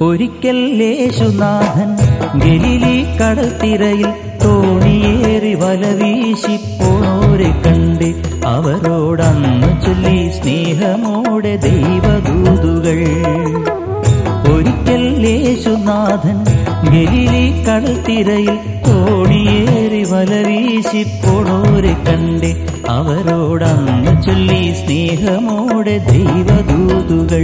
ഒരിക്കൽ യേശുനാഥൻ ഗലിലി കടത്തിരയിൽ തോണിയേറി വല വീശിപ്പോണോരെ കണ്ട് അവരോടന്ന് ചൊല്ലി സ്നേഹമോടെ ദൈവദൂതുകൾ ഒരിക്കൽ യേശുനാഥൻ ഗലിലി കടത്തിരയിൽ തോണിയേറി വല വീശിപ്പോണോരെ കണ്ട് അവരോടന്ന് ചൊല്ലി സ്നേഹമോടെ ദൈവദൂതുകൾ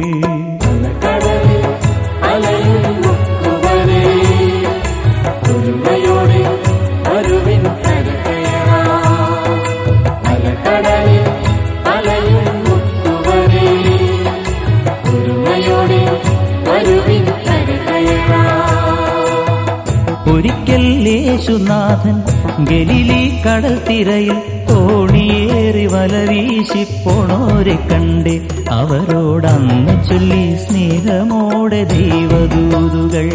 കടലിൽ അലയും മുക്കുവരെ ഒരുമയോടെ വരുവിൻ കരകയറാം അലക്കടലിൽ അലയും മുക്കുവരെ ഒരുമയോടെ വരുവിൻ കരകയറാം ഒരിക്കൽ യേശുനാഥൻ ഗലിലി കടൽ തിരയിൽ തോണിയേറി വല വീശിപ്പോണോരെ കണ്ട് അവരോടന്ന് ചൊല്ലി സ്നേഹമോടെ ദൈവദൂതുകൾ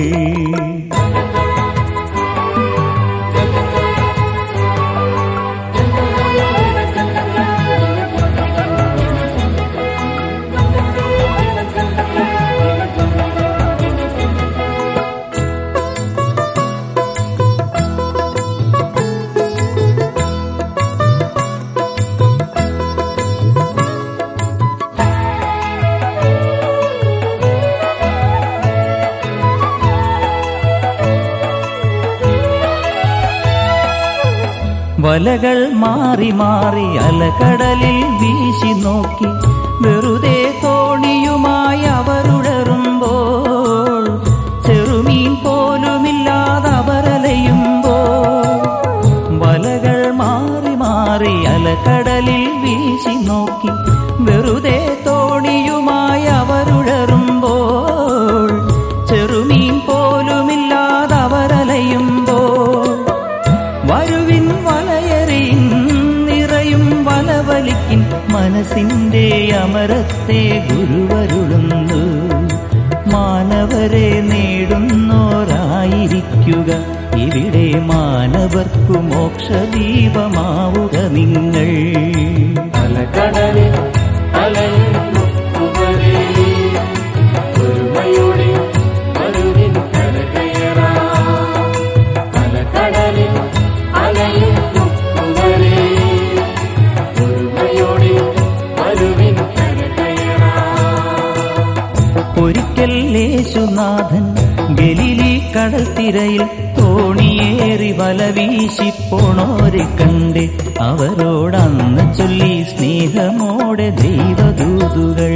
വലകൾ മാറി മാറി അലകടലിൽ വീശി നോക്കി വെറുതെ തോണിയുമായി അവരുടറുമ്പോൾ ചെറുമീൻ പോലുമില്ലാതെ അവരലയുമ്പോൾ വലകൾ മാറി മാറി അലകടലിൽ വീശി നോക്കി വെറുതെ തോണിയുമായി അവരുടറുമ്പോൾ ചെറുമീൻ പോലുമില്ലാതെ അവരലയുമ്പോൾ വരുവിൻ വലയറിൻ നിറയും വലവലിക്കിൻ മനസ്സിന്റെ അമരത്തെ ഗുരുവരുളുന്നു മാനവരെ നേടുന്നോരായിരിക്കുക ഇവിടെ മാനവർക്കു മോക്ഷദീപമാവുക നിങ്ങൾ അലക്കടലിൽ അലയും മുക്കുവരെ ഒരുമയോടെ വരുവിൻ കരകയറാം അലക്കടലിൽ അലയും മുക്കുവരെ ഒരുമയോടെ വരുവിൻ കരകയറാം ഒരിക്കൽ യേശുനാഥൻ ഗലിലി കടൽ തിരയിൽ തോണിയേറി വല വീശിപ്പോണോരെ കണ്ട് അവരോടന്ന് ചൊല്ലി സ്നേഹമോടെ ദൈവദൂതുകൾ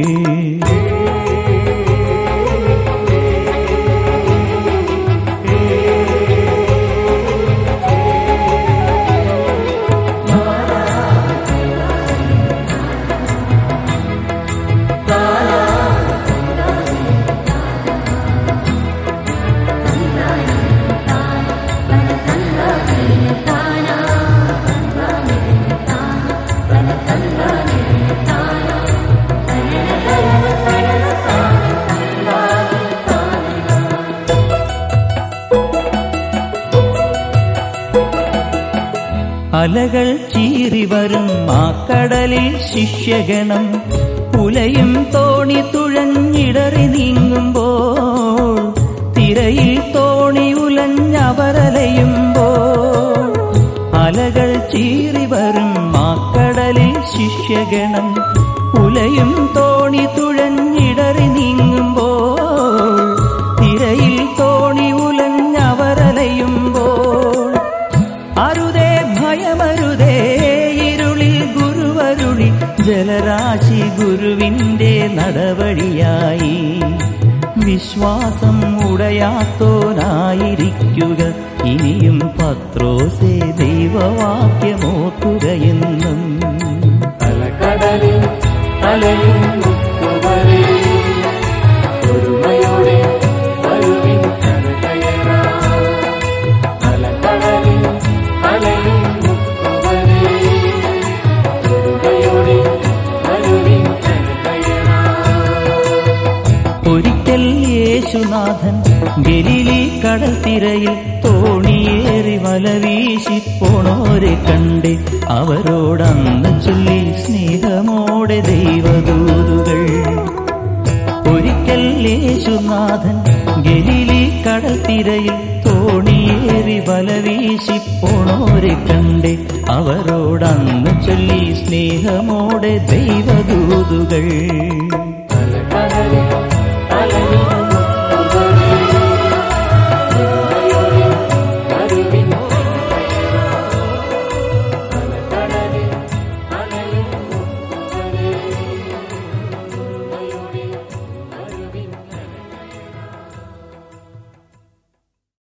അലകൾ ചീറി വരും ആ കടലിൽ ശിഷ്യഗണം പുലയും തോണി തുഴഞ്ഞിടറി നീങ്ങുമ്പോൾ തിരയിൽ തോണി ഉലഞ്ഞവരലയുമ്പോൾ അലകൾ ചീറി വരും ആ കടലിൽ ശിഷ്യഗണം പുലയും തോണി തുഴഞ്ഞിടറി നീങ്ങുമ്പോൾ തിരയിൽ തോണി ഉലഞ്ഞവരലയുമ്പോൾ അരുതേ ഭയമരുതേ ഇരുളിൽ ഗുരുവരുളി ജലരാശി ഗുരുവിന്റെ നടവഴിയായി വിശ്വാസം ഉടയാത്തോനായിരിക്കുക ഇനിയും പത്രോസേ ദൈവവാക്യമോക്കുകയെന്നും അലക്കടലിൽ അലയും മുക്കുവരെ ഒരുമയോടെ വരുവിൻ കരകയറാം അലക്കടലിൽ അലയും മുക്കുവരെ ഒരുമയോടെ വരുവിൻ കരകയറാം ഒരിക്കൽ യേശുനാഥൻ ഗലിലി കടൽ തിരയിൽ തോണിയേറി വല വീശിപ്പോണോരെ കണ്ട് അവരോടന്ന് ചൊല്ലി സ്നേഹമോടെ ദൈവദൂതുകൾ ഒരിക്കൽ യേശുനാഥൻ ഗലീലി കടത്തിരയിൽ തോണിയേറി വലവീശി പോണോരെ കണ്ടേ അവരോടന്ന് ചൊല്ലി സ്നേഹമോടെ ദൈവദൂതുകൾ